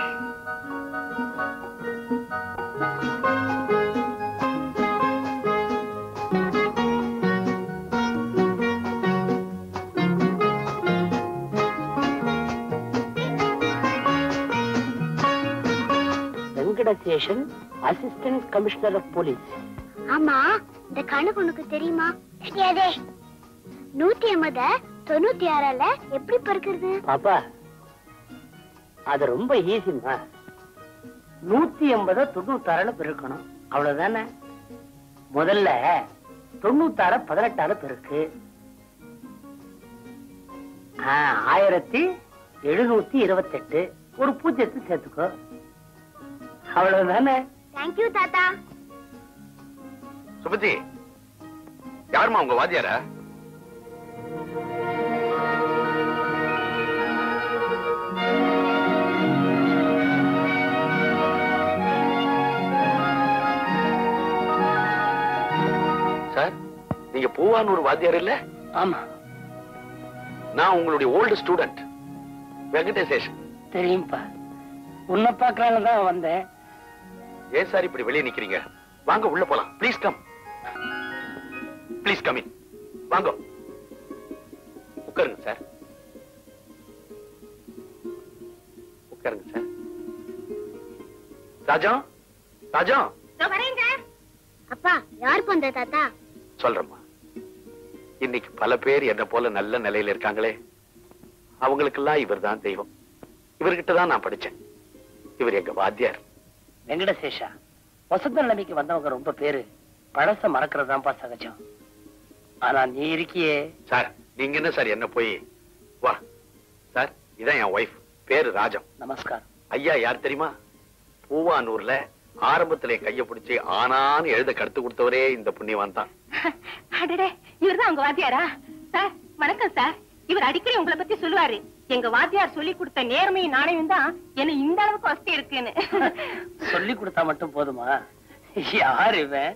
வெங்கடசேஷன் assistant commissioner of police ஆமா இந்த கணக்கு உனக்கு தெரியுமா தெரியாதே நூத்தி எண்பத தொண்ணூத்தி ஆறால எப்படி பெருக்கிறது பாப்பா அது ரொம்ப ஈஸிமா நூத்தி எண்பதை தொண்ணூத்தாறுல பெருக்கணும் அவ்வளவுதானே முதல்ல தொண்ணூத்தாற பதினெட்டால பெருக்கு ஆ, ஆயிரத்தி எழுநூத்தி இருபத்தெட்டு ஒரு பூஜ்ஜியத்தை சேர்த்துக்கோ அவ்வளவுதானே தேங்க்யூ தாத்தா சுபதி யாருமா உங்க வாத்தியாரா சார் நீங்க பூவானூர் வாத்தியார் இல்ல ஆமா நான் உங்களுடைய ஓல்டு ஸ்டூடெண்ட் வெங்கடேசேஷன் தெரியும்பா உன்னை பார்க்கலான்னு தான் வந்தேன் ஏன் சார் இப்படி வெளியே நிக்கிறீங்க வாங்க உள்ள போலாம் please come please come in வாங்க உட்காருங்க சார் உட்காருங்க சார் ராஜா ராஜா அப்பா யார் பண்ற தாத்தா சொல்றேம்மா இன்னைக்கு பல பேர் என்ன போல நல்ல நிலையில இருக்காங்களே அவங்களுக்கெல்லாம் இவர்தான் தெய்வம் இவர்கிட்ட தான் நான் படிச்சேன் இவர் எங்க வாத்தியார் வெங்கடசேஷா வசந்த நிலைமைக்கு வந்தவங்க ரொம்ப பேரு பழச மறக்கிறது தான்ப்பா சகஜம் ஆனா நீ இருக்கியே சார் நீங்க என்ன சார் என்ன போய் வா சார் இதான் என் ஒய்ஃப் பேரு ராஜம் நமஸ்காரம் ஐயா யார் தெரியுமா பூவானூர்ல ஆரம்பத்துல என் கைய பிடிச்சி ஆனான்னு எழுத கடுத்து கொடுத்தவரே இந்த புண்ணியவான் தான் அடடே இவர்தான் உங்க வாத்தியாரா சார் வணக்கம் சார் இவர் அடிக்கடி உங்களை பத்தி சொல்லுவாரு எங்க வாத்தியார் சொல்லி கொடுத்த நேர்மையும் நாணயம் தான் என்ன இந்த அளவுக்கு வசதி இருக்குன்னு சொல்லி கொடுத்தா மட்டும் போதுமா யார் இவன்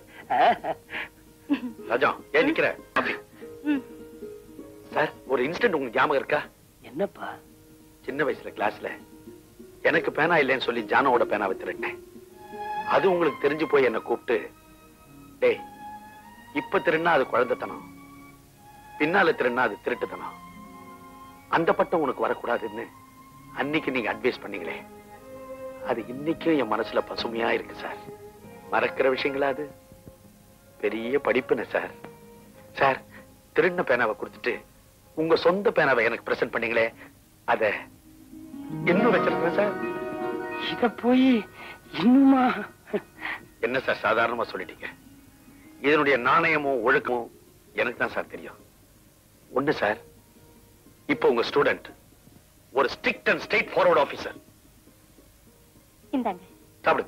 ராஜா ஏன் நிக்கிற அப்படி ம். சார் ஒரு இன்ஸ்டன்ட் உங்களுக்கு ஞாபகம் இருக்கா என்னப்பா சின்ன வயசுல கிளாஸ்ல எனக்கு பேனா இல்லைன்னு சொல்லி ஜானோட பேனாவை திருடினேன் அது உங்களுக்கு தெரிஞ்சு போய் என்ன கூப்பிட்டு டேய் இப்ப திருடினா அது குழந்தைத்தனம் பின்னால திருடினா அது திருட்டுத்தனம் அந்த பட்டம் உனக்கு வரக்கூடாதுன்னு அன்னைக்கு நீங்க அட்வைஸ் பண்ணீங்களே அது இன்னைக்கும் என் மனசுல பசுமையா இருக்கு சார் மறக்கிற விஷயங்களா அது பெரிய படிப்புன்னு சார் சார் திருடின பேனாவை கொடுத்துட்டு உங்க சொந்த பேனாவை எனக்கு பிரசன்ட் பண்ணீங்களே அத இன்னும் வச்சிருக்கேன் சார் இத போய் இன்னுமா என்ன சார் சாதாரணமா சொல்லிட்டீங்க இதனுடைய நாணயமும் ஒழுக்கமும் எனக்கு தான் சார் தெரியும் ஒண்ணு சார் இப்போ உங்க ஸ்டூடெண்ட் ஒரு strict and straight forward officer இந்தாங்க சாப்பிடுங்க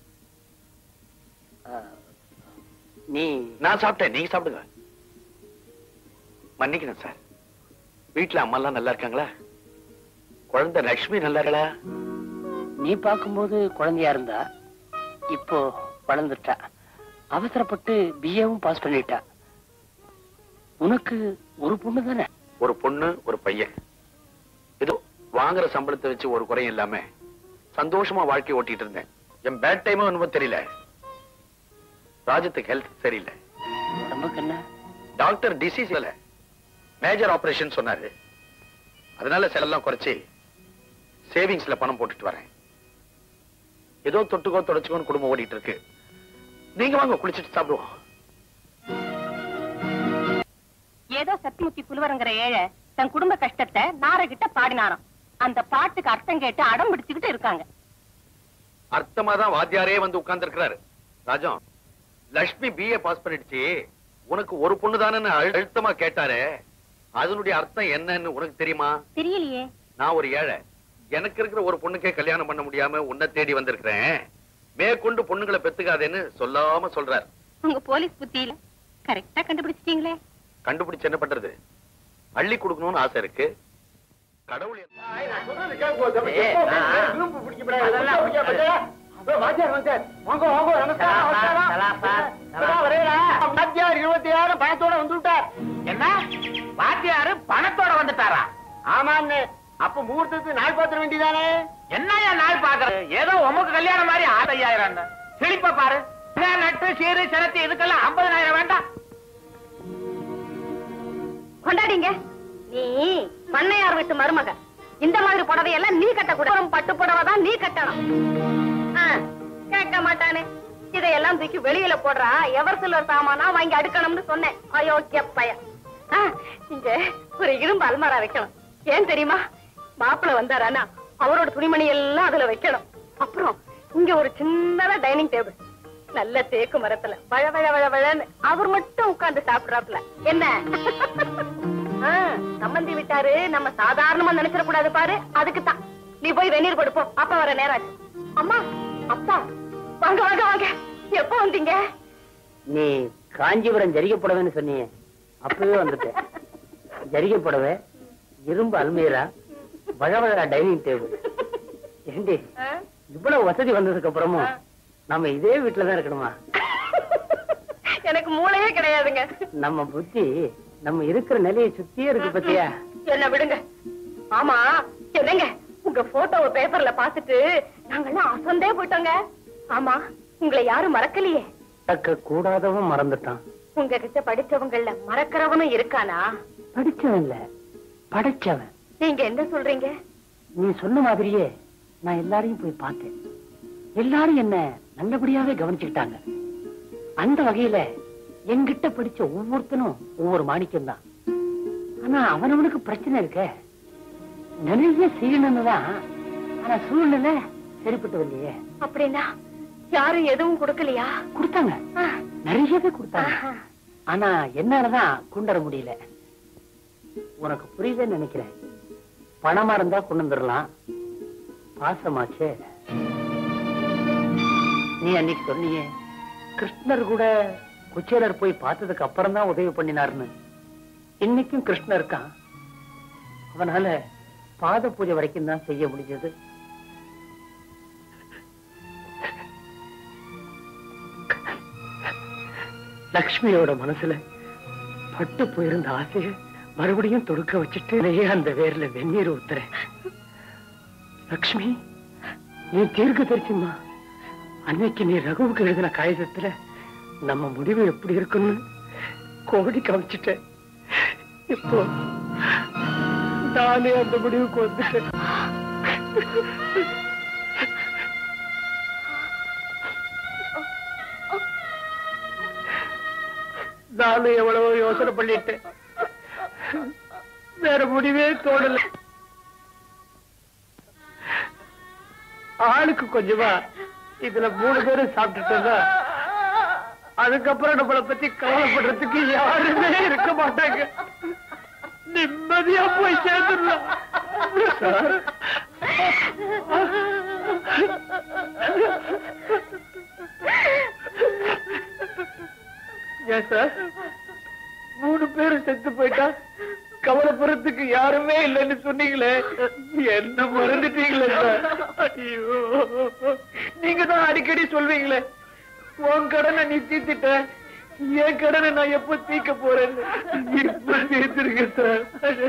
ஆ, நீ நான் சாப்பிட்டேன் நீங்க சாப்பிடுங்க மன்னிக்கணும் சார் வீட்டுல அம்மா எல்லாம் நல்லா இருக்காங்களா குழந்தை லட்சுமி நல்லா இருக்கா நீ பார்க்கும்போது குழந்தையா இருந்தா இப்போ வளர்ந்துட்டா அவசரப்பட்டு பிஏவும் பாஸ் பண்ணிட்டா உனக்கு ஒரு பொண்ணு தானே ஒரு பொண்ணு ஒரு பையன் ஏதோ வாங்குற சம்பளத்தை வச்சு ஒரு குறையும் இல்லாம சந்தோஷமா வாழ்க்கை ஓட்டிட்டு இருந்தேன் என் பேட் டைமும் என்னமோ தெரியல ராஜத்துக்கு ஹெல்த் சரியில்லை உடம்புக்கு என்ன டாக்டர் டிசீஸ் இல்ல மேஜர் ஆபரேஷன் சொன்னாரு அதனால செலெல்லாம் குறைச்சி சேவிங்ஸ்ல பணம் போட்டுட்டு வரேன் ஏதோ தொட்டுக்கோ தொடச்சுக்கோன்னு குடும்பம் ஓடிட்டு இருக்கு நீங்க வாங்க குளிச்சிட்டு சாப்பிடுவோம் ஏதோ சத்திமுத்தி புலுவரங்கிற ஏழை தன் குடும்ப கஷ்டத்தை நாரகிட்ட பாடினாராம் அந்த பாட்டுக்கு அர்த்தம் கேட்டு அடம் பிடிச்சுக்கிட்டு இருக்காங்க அர்த்தமா தான் வாத்தியாரே வந்து உட்கார்ந்து இருக்கிறாரு ராஜா லட்சுமி பிஏ பாஸ் பண்ணிடுச்சு உனக்கு ஒரு பொண்ணு தானே அழுத்தமா கேட்டாரே அதனுடைய அர்த்தம் என்னன்னு உனக்கு தெரியுமா தெரியலையே நான் ஒரு ஏழை எனக்கு இருக்கிற ஒரு பொண்ணுக்கே கல்யாணம் பண்ண முடியாம உன்னை தேடி வந்திருக்கிறேன் மேற்கொண்டு பொண்ணுங்களை பெத்துக்காதேன்னு சொல்லாம சொல்றார் உங்க போலீஸ் புத்தியில கரெக்டா கண்டுபிடிச்சிட்டீங்களே கண்டுபிடிச்சு என்ன பண்றது அள்ளி கொடுக்கணும்னு ஆசை இருக்கு கடவுள் என்ன- பணத்தோட வந்துட்டார் என்ன வாத்தியாரு பணத்தோட வந்துட்டாரா ஆமான்னு அப்ப முகூர்த்தத்துக்கு நாள் பாத்திர வேண்டியதானே என்னையா நாள் பாக்குற உமக்கு கல்யாணம் மாதிரி ஆறு ஐயாயிரம் செழிப்பா பாரு நகை, நட்டு சீரு சிரத்தி இதுக்கெல்லாம் ஐம்பதனாயிரம் வேண்டாம் கொண்டாடிங்க நீ பண்ணையார் வீட்டு மருமக இந்த மாதிரி புடவை எல்லாம் நீ கட்டக்கூடாது பட்டு புடவை தான் நீ கட்டணும் ஆ, கேட்க மாட்டானே இதையெல்லாம் தூக்கி வெளியில போடுறா எவர் சிலர் சாமானா வாங்கி அடுக்கணும்னு சொன்னேன் அயோக்கிய பையன் ஆ, இங்க ஒரு இரும்பு அல்மாரா வைக்கணும் ஏன் தெரியுமா மாப்பிள வந்தாரானா அவரோட துணிமணி எல்லாம் அதுல வைக்கணும் அப்புறம் இங்க ஒரு சின்னதா டைனிங் டேபிள் நல்ல தேக்கு மரத்துல வழ வழ வழ வழன்னு அவர் மட்டும் உட்கார்ந்து சாப்பிடுறாப்ல என்ன ஆ, சம்மந்தி விட்டாரு நம்ம சாதாரணமா நினைச்சிட கூடாது பாரு அதுக்கு தான் நீ போய் வெந்நீர் கொடுப்போம் அப்பா வர நேரம் ஆச்சு அம்மா அப்பா வாங்க வாங்க வாங்க எப்ப வந்தீங்க நீ காஞ்சிபுரம் ஜரிகை புடவைன்னு சொன்னியே அப்பவே வந்துட்டேன் ஜரிகை புடவை இரும்பு அல்மீரா வழவழ டைனிங் டேபிள் ஏண்டி ஆ? இவ்வளவு வசதி வந்ததுக்கு அப்புறமும் நம்ம இதே வீட்டுலதான் இருக்கணுமா எனக்கு மூளையே கிடையாதுங்க நம்ம புத்தி நம்ம இருக்கிற நிலையை சுத்தியே இருக்கு பத்தியா என்ன விடுங்க ஆமா என்னங்க உங்க போட்டோவை பேப்பர்ல பாத்துட்டு நாங்கெல்லாம் அசந்தே போயிட்டோங்க ஆமா உங்களை யாரும் மறக்கலையே தக்க கூடாதவன் மறந்துட்டான் உங்க கிட்ட படிச்சவங்கள்ல மறக்கிறவனும் இருக்கானா படிச்சவன் இல்ல படைச்சவன் நீங்க என்ன சொல்றீங்க நீ சொன்ன மாதிரியே நான் எல்லாரையும் போய் பார்த்தேன் எல்லாரும் என்ன நல்லபடியாவே கவனிச்சுக்கிட்டாங்க அந்த வகையில என்கிட்ட படிச்ச ஒவ்வொருத்தனும் ஒவ்வொரு மாணிக்கம் தான் ஆனா அவனவனுக்கு பிரச்சனை இருக்க நிறைய செய்யணும்னு தான் ஆனா சூழ்நிலை சரிப்பட்டு வரலையே அப்படின்னா யாரும் எதுவும் கொடுக்கலையா கொடுத்தாங்க ஆ. நிறையவே கொடுத்தாங்க ஆஹா. ஆனா என்னாலதான் கொண்டு வர முடியல உனக்கு புரியுதுன்னு நினைக்கிறேன் பணமா இருந்தா கொண்டு வந்துடலாம் பாசமாச்சே நீ அன்னைக்கு சொன்னியே கிருஷ்ணர் கூட குச்சேலர் போய் பார்த்ததுக்கு அப்புறம் தான் உதவி பண்ணினார்னு இன்னைக்கும் கிருஷ்ணர் இருக்கான் அவனால பாத பூஜை வரைக்கும் தான் செய்ய முடிஞ்சது லக்ஷ்மியோட மனசுல பட்டு போயிருந்த ஆசைய மறுபடியும் தொடுக்க வச்சுட்டு நிறைய அந்த வேர்ல வெந்நீர் ஊத்துறேன் லக்ஷ்மி நீ தீர்க்க தரிசிமா அன்னைக்கு நீ ரகுவுக்கு எழுதின காகிதத்துல நம்ம முடிவு எப்படி இருக்குன்னு கோடி காமிச்சிட்டேன் இப்போ நானே அந்த முடிவுக்கு வந்துட்டேன் நானும் எவ்வளவோ யோசனை பண்ணிட்டேன் வேற முடிவே தோணல ஆளுக்கு கொஞ்சமா இதுல மூணு பேரும் சாப்பிட்டுட்டோம்னா அதுக்கப்புறம் நம்மளை பத்தி கவலைப்படுறதுக்கு யாருமே இருக்க மாட்டாங்க நிம்மதியா போய் சேர்ந்துடலாம் சார் ஏன் சார் மூணு பேரும் செத்து போயிட்டா கவலைப்படுறதுக்கு யாருமே இல்லைன்னு சொன்னீங்களே என்ன மறந்துட்டீங்களே சார் ஐயோ நீங்க தான் அடிக்கடி சொல்வீங்களே உன் கடனை நீ தீர்த்துட்ட என் கடனை நான் எப்ப தீர்க்க போறேன்னு இப்ப தீர்த்துருங்க சார்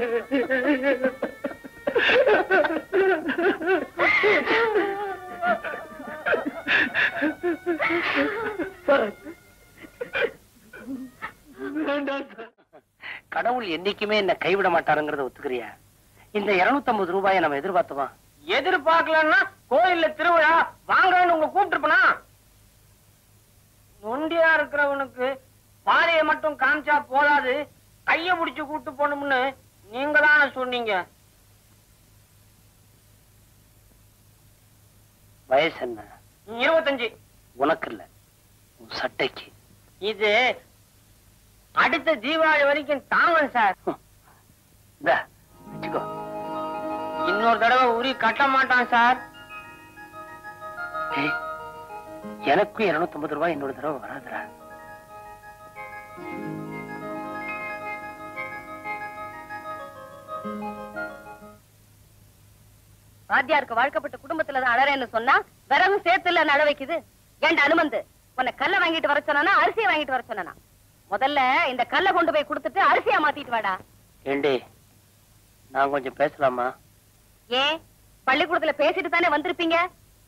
சார் வேண்டாம் சார் கடவுள் என்னைக்குமே என்ன கைவிட மாட்டாருங்கிறத ஒத்துக்கிறியா இந்த 250 ரூபாயை நம்ம எதிர்பார்த்தோமா எதிர்பார்க்கலன்னா கோயில்ல திருவிழா வாங்கன்னு உங்களை கூப்பிட்டுருப்பனா நொண்டியா இருக்கிறவனுக்கு பாதையை மட்டும் காமிச்சா போதாது கைய பிடிச்சு கூட்டு போகணும்னு நீங்க தான் சொன்னீங்க வயசு என்ன இருபத்தஞ்சு உனக்கு இல்ல உன் சட்டைக்கு இது அடுத்த தீபாவளி வரைக்கும் தாங்கும் சார் இந்தா வச்சுக்கோ இன்னொரு தடவை உரி கட்ட மாட்டான் சார் ஏய், எனக்கும் 250 ரூபாய் இன்னொரு தடவை வராதுடா வாத்தியாருக்கு வாழ்க்கப்பட்ட குடும்பத்துலதான் அழறேன்னு சொன்னா விறகு சேர்த்துல நட வைக்குது ஏண்டா அனுமந்து உன்னை கல்ல வாங்கிட்டு வர சொன்னா அரிசியை வாங்கிட்டு வர சொன்னா முதல்ல இந்த கல்ல கொண்டு போய் கொடுத்துட்டு அரிசியா மாத்திட்டு வாடா ஏண்டி நான் கொஞ்சம் பேசலாமா ஏன் பள்ளிக்கூடத்துல பேசிட்டு தானே வந்திருப்பீங்க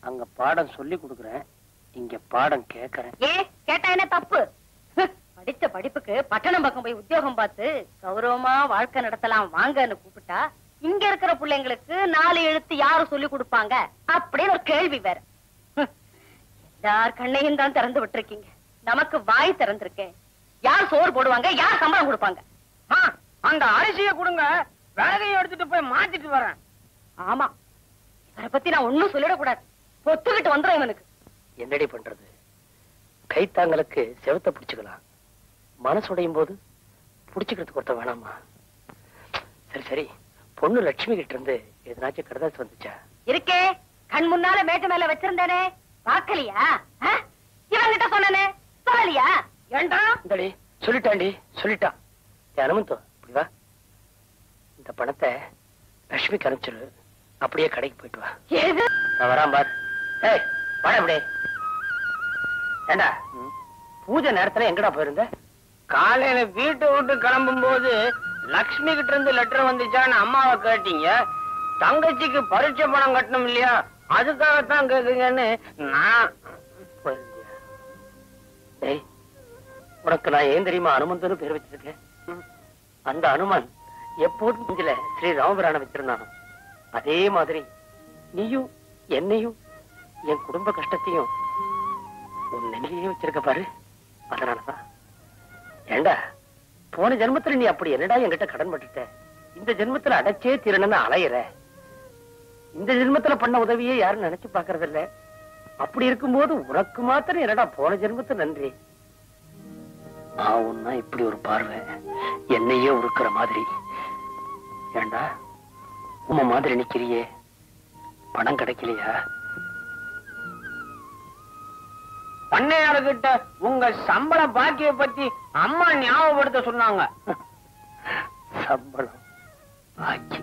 அங்க பாடம் சொல்லி கொடுக்குறேன் இங்க பாடம் கேக்குறேன் ஏ கேட்டா என்ன தப்பு ஹ், படிச்ச படிப்புக்கு பட்டணம் பக்கம் போய் உத்தியோகம் பார்த்து கௌரவமா வாழ்க்கை நடத்தலாம் வாங்கன்னு கூப்பிட்டா இங்க இருக்கிற பிள்ளைங்களுக்கு நாலு எழுத்து யாரு சொல்லி கொடுப்பாங்க அப்படின்னு ஒரு கேள்வி வேற ஹ், எல்லார் கண்ணையும் தான் திறந்து விட்டுருக்கீங்க நமக்கு வாய் திறந்திருக்கேன் யார் சோறு போடுவாங்க யார் சம்பளம் கொடுப்பாங்க ஆ, அந்த அரிசியை கொடுங்க விறகையும் எடுத்துட்டு போய் மாத்திட்டு வரேன் ஆமா இவரை பத்தி நான் ஒண்ணும் சொல்லிடக்கூடாது பொத்துக்கிட்டு வந்துடும் இவனுக்கு என்னடி பண்றது கைத்தாங்களுக்கு செவத்த பிடிச்சுக்கலாம் மனசு உடையும் போது பிடிச்சுக்கிறதுக்கு ஒருத்தன் வேணாமா சரி சரி பொண்ணு லட்சுமி கிட்ட இருந்து எதனாச்சும் கடுதாசி வந்துச்சா இருக்கே கண் முன்னால மேட்டு மேல வச்சிருந்தேனே பாக்கலையா இவன்கிட்ட சொன்னனே சொல்லலையா ஏண்டா இந்தடி சொல்லிட்டாண்டி சொல்லிட்டான் ஏய், அனுமந்தோ இப்படி வா இந்த பணத்தை லட்சுமிக்கு அனுப்பிச்சிரு அப்படியே கடைக்கு போயிட்டு வா எது நான் வரான் பார் ஏய் வாடா இப்படி ஏண்டா பூஜை நேரத்துல எங்கடா போயிருந்த காலையில வீட்டை விட்டு கிளம்பும் போது லக்ஷ்மி கிட்ட இருந்து லெட்டர் வந்துச்சான்னு அம்மாவை கேட்டீங்க தங்கச்சிக்கு பரீட்சை பணம் கட்டணும் இல்லையா அதுக்காகத்தான் கேக்குங்கன்னு நான் போயிருந்தியா? டேய் உனக்கு நான் ஏன் தெரியுமா அனுமந்தன்னு பேர் வச்சிருக்கேன் அந்த அனுமன் எப்போதும் நெஞ்சில ஸ்ரீ ராமபிரான வச்சிருந்தானோ அதே மாதிரி நீயும் என்னையும் என் குடும்ப கஷ்டத்தையும் உன் நெஞ்சிலேயே வச்சிருக்க பாரு அதனாலதான் ஏண்டா போன ஜென்மத்துல நீ அப்படி என்னடா என்கிட்ட கடன் பட்டுட்ட இந்த ஜென்மத்துல அடைச்சே தீரணும்னு அலையிற இந்த ஜென்மத்துல பண்ண உதவியே யாரும் நினைச்சு பாக்குறது இல்ல அப்படி இருக்கும்போது உனக்கு மாத்திரம் என்னடா போன ஜென்மத்து நன்றி ஆவுன்னா இப்படி ஒரு பார்வை என்னையே உருக்குற மாதிரி ஏண்டா உம்ம மாதிரி நிக்கிறியே பணம் கிடைக்கலையா பண்ணையாளர்கிட்ட உங்க சம்பள பாக்கிய பத்தி அம்மா ஞாபகப்படுத்த சொன்னாங்க சம்பளம் பாக்கி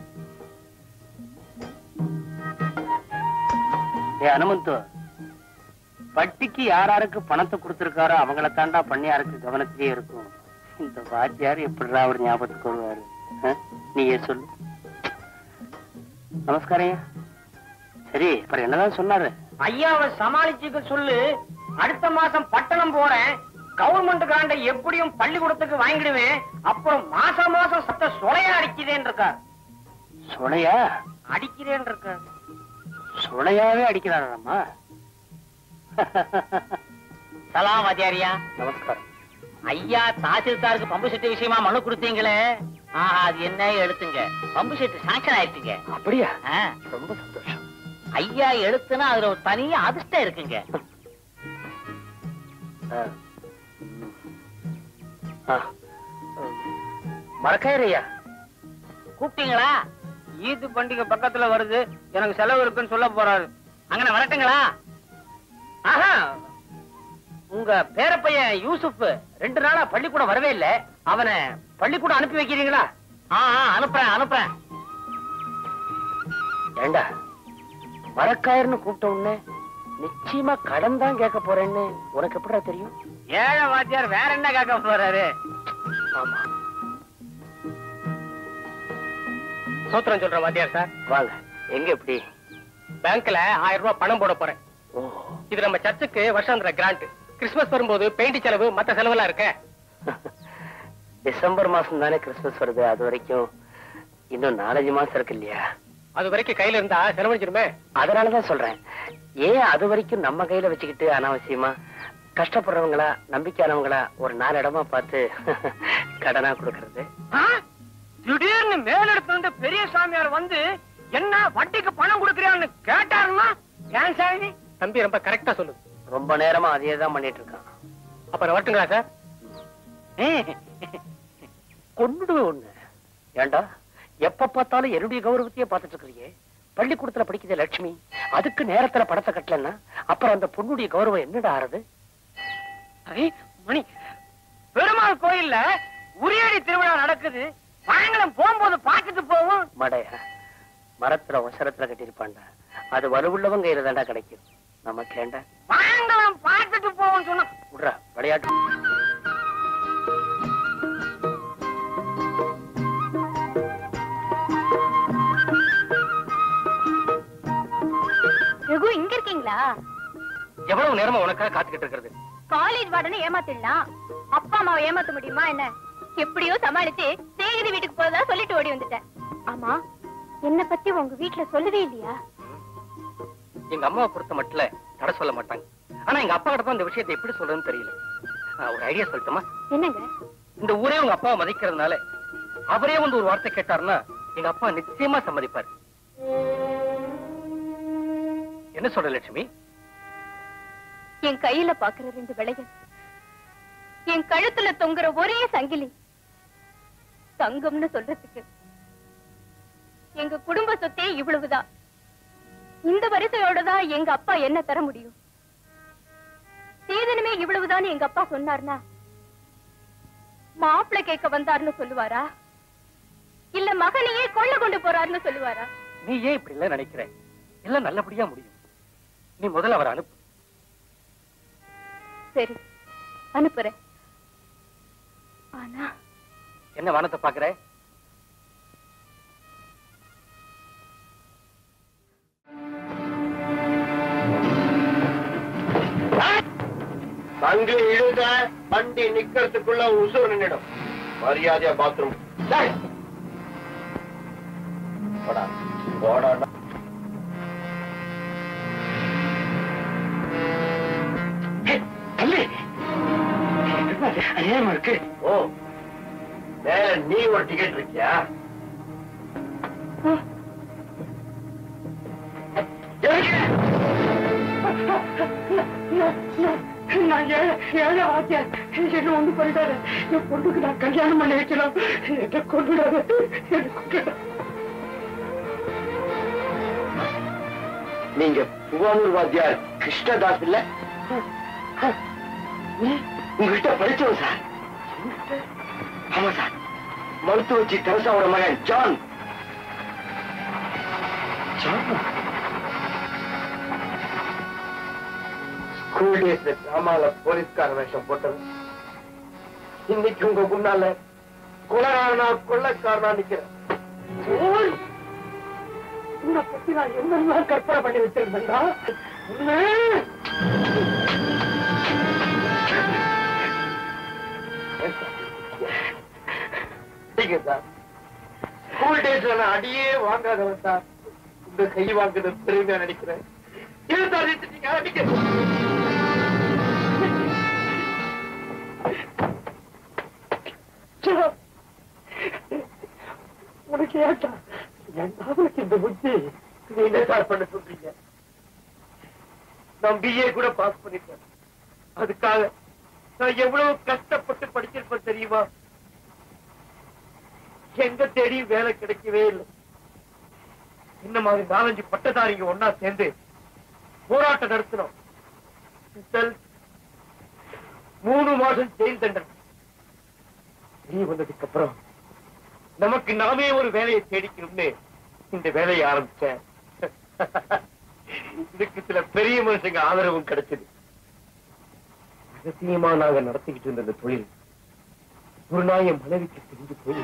ஏ அனுமந்து வட்டிக்கு யாராருக்கு பணத்தை கொடுத்திருக்காரோ அவங்கள தாண்டா பண்ணையாருக்கு கவனத்திலே இருக்கும் இந்த வாத்தியார் எப்படிடா அவர் ஞாபகத்துக்கு வருவாரு ஆ? நீயே சொல்லு நமஸ்காரம் ஐயா. சரி அப்புறம் என்னதான் சொன்னாரு ஐயாவை சமாளிச்சுக்க சொல்லு அடுத்த மாசம் பட்டணம் போறேன் கவர்மெண்ட் கிராண்ட எப்படியும் பள்ளிக்கூடத்துக்கு வாங்கிடுவேன் அப்புறம் மாசம் மாசம் சத்த சொலையா அடிக்கிறேன் இருக்கார் சொலையா அடிக்கிறேன் இருக்கார் சொலையாவே அடிக்கிறாராமா சலாம் வாத்தியாரியா நமஸ்காரம் ஐயா தாசில்தாருக்கு பம்பு செட்டு விஷயமா மனு கொடுத்தீங்களே ஆஹா அது என்ன எழுத்துங்க பம்பு செட்டு சாங்ஷன் ஆயிடுச்சுங்க அப்படியா ஆ, ரொம்ப சந்தோஷம் ஐயா எழுத்துனா அதுல ஒரு தனி அதிர்ஷ்டம் இருக்குங்க ஆ. ம். ஆ. மறக்காயிரையா கூப்பிட்டீங்களா ஈது பண்டிகை பக்கத்துல வருது எனக்கு செலவு இருக்குன்னு சொல்ல போறாரு அங்கன வரட்டுங்களா ஆஹா உங்க பேரப்பையன் யூசுப் ரெண்டு நாளா பள்ளிக்கூடம் வரவே இல்ல அவனை பள்ளிக்கூடம் அனுப்பி வைக்கிறீங்களா ஆ ஆ, அனுப்புறேன் அனுப்புறேன் ஏண்டா மரக்காயர்னு கூப்பிட்ட உடனே நிச்சயமா கடன் தான் கேட்க போறேன்னு உனக்கு எப்படிடா தெரியும் ஏழை வாத்தியார் வேற என்ன கேட்க போறாரு ஆமா சூத்திரம் சொல்ற வாத்தியார் சார் வாங்க எங்க எப்படி பேங்க்ல ஆயிரம் ரூபாய் பணம் போட போறேன் ஓ இது நம்ம சர்ச்சுக்கு வருஷாந்திர கிராண்ட் கிறிஸ்துமஸ் வரும்போது பெயிண்ட் செலவு மத்த செலவெல்லாம் இருக்க டிசம்பர் மாசம் தானே கிறிஸ்துமஸ் வருது அது வரைக்கும் இன்னும் நாலஞ்சு மாசம் இருக்கு இல்லையா அது வரைக்கும் கையில இருந்தா செலவழிச்சிருமே அதனாலதான் சொல்றேன் ஏன் அது வரைக்கும் நம்ம கையில வச்சுக்கிட்டு அனாவசியமா கஷ்டப்படுறவங்களா நம்பிக்கையானவங்களா ஒரு நாலு இடமா பார்த்து கடனா கொடுக்கறது திடீர்னு மேலிடத்துல இருந்து பெரிய சாமியார் வந்து என்ன வட்டிக்கு பணம் கொடுக்கறியான்னு கேட்டாருன்னா ஏன் சாமி தம்பி ரொம்ப கரெக்டா சொல்லுது ரொம்ப நேரமா அதே தான் பண்ணிட்டு இருக்கான் அப்புறம் வரட்டுங்களா சார் கொண்டுடுவே ஒண்ணு ஏண்டா எப்ப பார்த்தாலும் என்னுடைய கௌரவத்தையே பார்த்துட்டு இருக்கிறியே பள்ளிக்கூடத்துல படிக்கிற லட்சுமி அதுக்கு நேரத்துல பணத்தை கட்டலன்னா அப்புறம் அந்த பொண்ணுடைய கௌரவம் என்னடா ஆறுது ஐ, மணி பெருமாள் கோயில்ல உரியடி திருவிழா நடக்குது பழங்களும் போகும்போது பார்த்துட்டு போவோம் மடையா மரத்துல ஒசரத்துல கட்டியிருப்பான்டா அது வலுவுள்ளவங்க கையில தாண்டா கிடைக்கும் நமக்கு ஏண்டா பழங்களும் பார்த்துட்டு போவோம் சொன்ன விட்றா விளையாட்டு ரகு இங்க இங்க இருக்கீங்களா எவ்வளவு நேரமா உனக்காக காத்துக்கிட்டு இருக்கிறது காலேஜ் வார்டனை ஏமாத்திடலாம் அப்பா அம்மாவை ஏமாத்த முடியுமா என்ன எப்படியோ சமாளிச்சு சேகரி வீட்டுக்கு போறதா சொல்லிட்டு ஓடி வந்துட்டேன் ஆமா என்ன பத்தி உங்க வீட்ல சொல்லவே இல்லையா எங்க அம்மாவை பொறுத்த மட்டும் தடை சொல்ல மாட்டாங்க ஆனா எங்க அப்பா கிட்ட தான் இந்த விஷயத்தை எப்படி சொல்றதுன்னு தெரியல நான் ஒரு ஐடியா சொல்லட்டுமா என்னங்க இந்த ஊரே உங்க அப்பாவை மதிக்கிறதுனால அவரே வந்து ஒரு வார்த்தை கேட்டாருன்னா எங்க அப்பா நிச்சயமா சம்மதிப்பார் என்ன சொல்ற லட்சுமி என் கையில பாக்குற ரெண்டு விளையல் என் கழுத்துல தொங்குற ஒரே சங்கிலி தங்கம்னு சொல்றதுக்கு எங்க குடும்ப சொத்தே இவ்வளவுதான் இந்த வரிசையோட தான் எங்க அப்பா என்ன தர முடியும் சீதனமே இவ்வளவுதான் எங்க அப்பா சொன்னார்னா மாப்பிள்ளை கேட்க வந்தாருன்னு சொல்லுவாரா இல்ல மகனையே கொள்ள கொண்டு போறாருன்னு சொல்லுவாரா நீ ஏன் இப்படி எல்லாம் நினைக்கிற எல்லாம் நல்லபடியா முடியும் நீ முதல்ல அவரை அனுப்பு சரி அனுப்புறேன் ஆனா என்ன வானத்தை பாக்குற அங்கு இழுத வண்டி நிக்கிறதுக்குள்ள உசுர் நின்னுடும் மரியாதையா பாத்ரூம் போடா போடா இருக்கு ஓ மேல நீ ஒரு டிக்கெட் இருக்கியா நான் ஏழை ஏழை வாத்தியார் என்ன ஒண்ணு பண்ணிட்டாரு என் பொண்ணுக்கு நான் கல்யாணம் பண்ணி வைக்கலாம் என்ன கொண்டுடாது என்ன கொண்டுடாது நீங்க புவானூர் வாத்தியார் கிருஷ்ணதாஸ் இல்ல உங்ககிட்ட படிச்சோம் சார் ஆமா சார் மருத்துவச்சி தெரசாவோட மகன் ஜான் ஸ்கூல் டேஸ்ல டிராமால போலீஸ்கார வேஷம் போட்டது இன்னைக்கு உங்க முன்னால கொலகாரனா கொள்ளக்காரனா நிக்கிறேன் ஓய்! உன்னை பத்தி நான் என்னெல்லாம் கற்பனை பண்ணி வச்சிருந்தேன்டா உன்னை சரிங்க சார் ஸ்கூல் டேஸ்ல நான் அடியே வாங்காதவன் சார் உங்க கை வாங்குறது பெருமையா நினைக்கிறேன் ஏன் சார் நீங்க அடிக்க உனக்கு ஏட்டா என் அவளுக்கு இந்த புத்தி நீ என்ன சார் பண்ண சொல்றீங்க நான் பிஏ கூட பாஸ் பண்ணிட்டேன் அதுக்காக நான் எவ்வளவு கஷ்டப்பட்டு படிச்சிருப்பேன் தெரியுமா எங்க தேடி வேலை கிடைக்கவே இல்லை இந்த மாதிரி நாலஞ்சு பட்டதாரிங்க ஒன்னா சேர்ந்து போராட்டம் நடத்தினோம் ரிசல்ட் மூணு மாசம் ஜெயில் தண்டனை நீ வந்ததுக்கு அப்புறம் நமக்கு நாமே ஒரு வேலையை தேடிக்கணும்னு இந்த வேலையை ஆரம்பிச்சேன் இதுக்கு சில பெரிய மனுஷங்க ஆதரவும் கிடைச்சது ரகசியமா நாங்க நடத்திக்கிட்டு இருந்த இந்த தொழில் ஒரு நாள் என் மனைவிக்கு தெரிஞ்சு போய்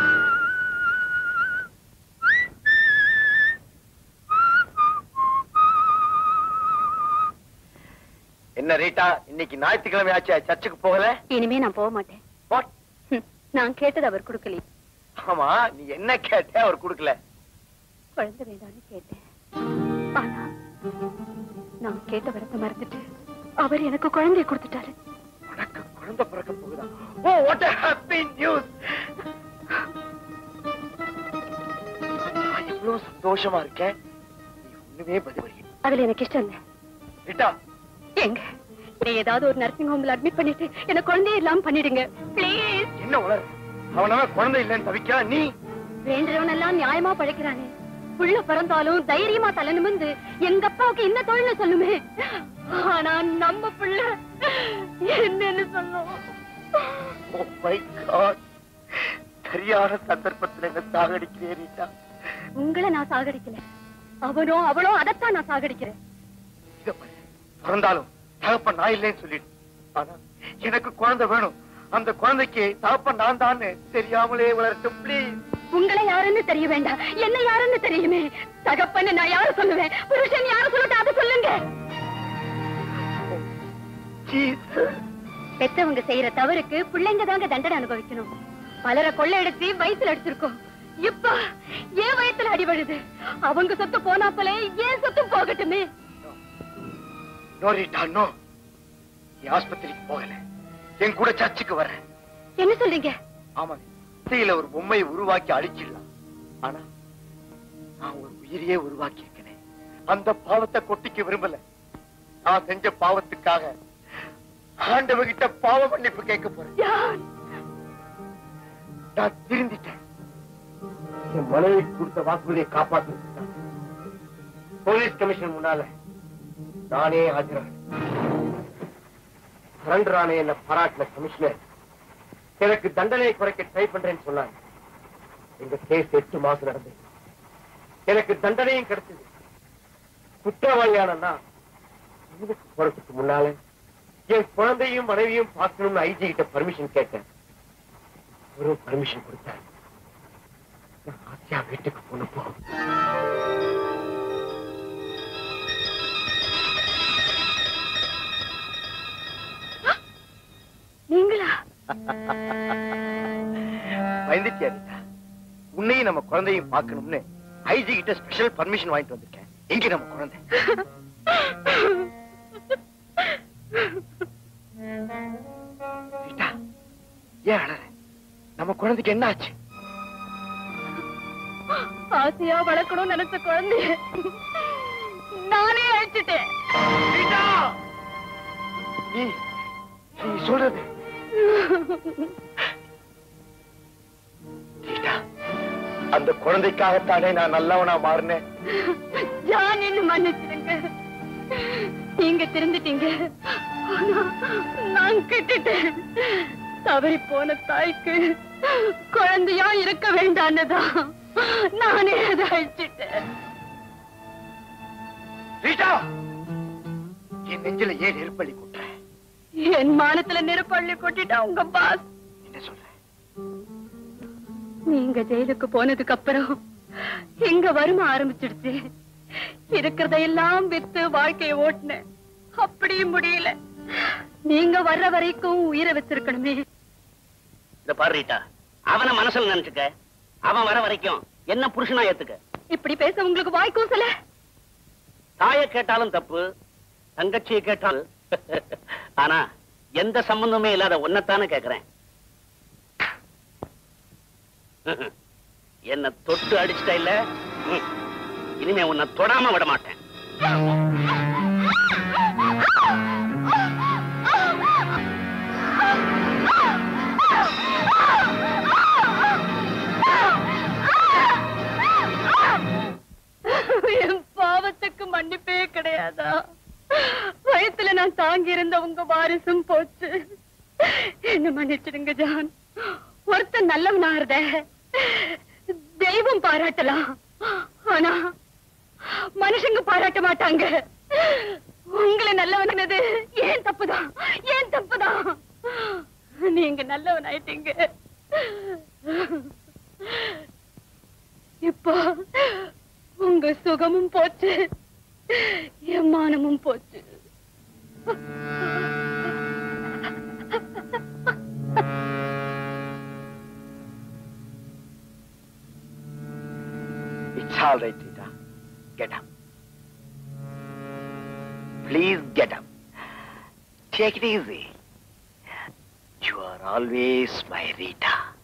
என்ன ரீட்டா இன்னைக்கு ஞாயிற்றுக்கிழமை ஆச்சு சர்ச்சுக்கு போகல இனிமே நான் போக மாட்டேன் What? ஹம், நான் கேட்டது அவர் கொடுக்கலையே ஆமா நீ என்ன கேட்ட அவர் கொடுக்கல குழந்தை வேண்டாம்னு கேட்டேன் ஆனா நான் கேட்ட வரத்தை மறந்துட்டு அவர் எனக்கு குழந்தைய கொடுத்துட்டாரு உனக்கு குழந்தை பிறக்க போகுதா ஓ வாட் a happy நியூஸ் நான் இவ்வளவு சந்தோஷமா இருக்கேன் நீ ஒண்ணுமே பதில் வரீங்க அதுல எனக்கு இஷ்டம் இல்ல ரீட்டா எங்க நீ ஏதாவது ஒரு நர்சிங் ஹோம்ல அட்மிட் பண்ணிட்டு என்ன குழந்தைய இல்லாம பண்ணிடுங்க ப்ளீஸ் என்ன உலர் அவனால குழந்தை இல்லைன்னு தவிக்கிறான் நீ வேண்டவன் எல்லாம் நியாயமா பழைக்கிறானே புள்ள பிறந்தாலும் தைரியமா தலை நிமிந்து எங்க அப்பாவுக்கு இந்த தொழில சொல்லுமே ஆனா நம்ம புள்ள என்னன்னு சொல்லும் ஓ மை காட் சரியான சந்தர்ப்பத்துல என்ன சாகடிக்கிறேன் ரீட்டா உங்களை நான் சாகடிக்கல அவனோ அவளோ அதைத்தான் நான் சாகடிக்கிறேன் இத பாரு, பிறந்தாலும் தகப்பன் நான் இல்லைன்னு சொல்லிடு ஆனா எனக்கு குழந்தை வேணும் அந்த குழந்தைக்கு தகப்பன் நான் தான் தெரியாமலே வளரட்டும் ப்ளீஸ் உங்களை யாருன்னு தெரிய வேண்டாம் என்ன யாருன்னு தெரியுமே தகப்பன்னு நான் யாரு சொல்லுவேன் புருஷன் யாரு சொல்லட்டும் அதை சொல்லுங்க பெத்தவங்க செய்யற தவறுக்கு பிள்ளைங்க தாங்க தண்டனை அனுபவிக்கணும் பலரை கொள்ளையடிச்சு வயித்துல அடிச்சிருக்கோம் இப்ப ஏன் வயத்துல அடிபடுது அவங்க சொத்து போனா போல ஏன் சொத்து போகட்டுமே நோ ரீட்டா நோ நீ ஆஸ்பத்திரிக்கு போகல என் கூட சர்ச்சுக்கு வர என்ன சொல்றீங்க ஆமா இசையில ஒரு பொம்மையை உருவாக்கி அழிச்சிடலாம் ஆனா நான் ஒரு உயிரையே உருவாக்கி இருக்கிறேன் அந்த பாவத்தை கொட்டிக்க விரும்பல நான் செஞ்ச பாவத்துக்காக ஆண்டவகிட்ட பாவ மன்னிப்பு கேட்க போறேன் ஜான், நான் திருந்திட்டேன் என் மனைவி கொடுத்த வாக்குறுதியை காப்பாத்து போலீஸ் கமிஷன் முன்னால நானே ஆஜரானேன் சரண்டர் ஆனே என்ன பாராட்டின கமிஷனர் எனக்கு தண்டனை குறைக்க ட்ரை பண்றேன்னு சொன்னாங்க எங்க கேஸ் எட்டு மாசம் நடந்தது எனக்கு தண்டனையும் கிடைச்சது குற்றவாளியானா வீட்டுக்கு போறதுக்கு முன்னால என் குழந்தையும் மனைவியும் பார்க்கணும்னு ஐஜி கிட்ட பர்மிஷன் கேட்டேன் ஒரு பர்மிஷன் கொடுத்தாரு நான் ஆசையா வீட்டுக்கு போனப்போ நீங்களா பயந்துட்டியா ரீட்டா உன்னையும் நம்ம குழந்தையும் பார்க்கணும்னு ஐஜி கிட்ட ஸ்பெஷல் பர்மிஷன் வாங்கிட்டு வந்திருக்கேன் எங்க நம்ம குழந்தை ரீட்டா ஏன் அழற நம்ம குழந்தைக்கு என்ன ஆச்சு ஆசையா வளர்க்கணும்னு நினைச்ச குழந்தைய நானே அழிச்சிட்டேன் ரீட்டா நீ நீ சொல்றது ரீட்டா அந்த குழந்தைக்காகத்தானே நான் நல்லவனா மாறினேன் ஜான் என்ன மன்னிச்சிடுங்க நீங்க திருந்துட்டீங்க ஆனா நான் கெட்டுட்டேன் தவறி போன தாய்க்கு குழந்தையா இருக்க வேண்டான்னுதான் நானே அதை அழிச்சிட்டேன் ரீட்டா என் நெஞ்சில ஏன் நெருப்பள்ளி கொட்டுற என் மானத்துல நெருப்பள்ளி கொட்டிட்டா உங்க பாஸ் என்ன சொல்ற நீங்க ஜெயிலுக்கு போனதுக்கு அப்புறம் எங்க வறுமை ஆரம்பிச்சிடுச்சு இருக்கிறதையெல்லாம் வித்து வாழ்க்கையை ஓட்டினேன் அப்படியும் முடியல நீங்க வர்ற வரைக்கும் உயிரை வச்சிருக்கணுமே இத பாரு ரீட்டா அவன மனசுல நினைச்சுக்க அவன் வர வரைக்கும் என்ன புருஷனா ஏத்துக்க இப்படி பேச உங்களுக்கு வாய் கூசல தாய கேட்டாலும் தப்பு தங்கச்சியை கேட்டாலும் ஆனா எந்த சம்பந்தமே இல்லாத ஒன்னத்தானே கேக்குறேன் என்ன தொட்டு அடிச்சிட்ட இல்ல ம். இனிமே உன்னை தொடாம விட மாட்டேன் என் பாவத்துக்கு மன்னிப்பே கிடையாதா வயத்துல நான் தாங்கி இருந்த உங்க வாரிசும் போச்சு என்ன மன்னிச்சிடுங்க ஜான் ஒருத்தன் நல்லவனா இருந்த தெய்வம் பாராட்டலாம் ஆனா மனுஷங்க பாராட்ட மாட்டாங்க உங்களை நல்லவனது ஏன் தப்புதான் ஏன் தப்புதான் நீங்க நல்லவன் ஆயிட்டீங்க இப்போ உங்க சுகமும் போச்சு என் மானமும் போச்சு It's all right, Rita. Get up. Please get up. Take it easy. You are always my Rita.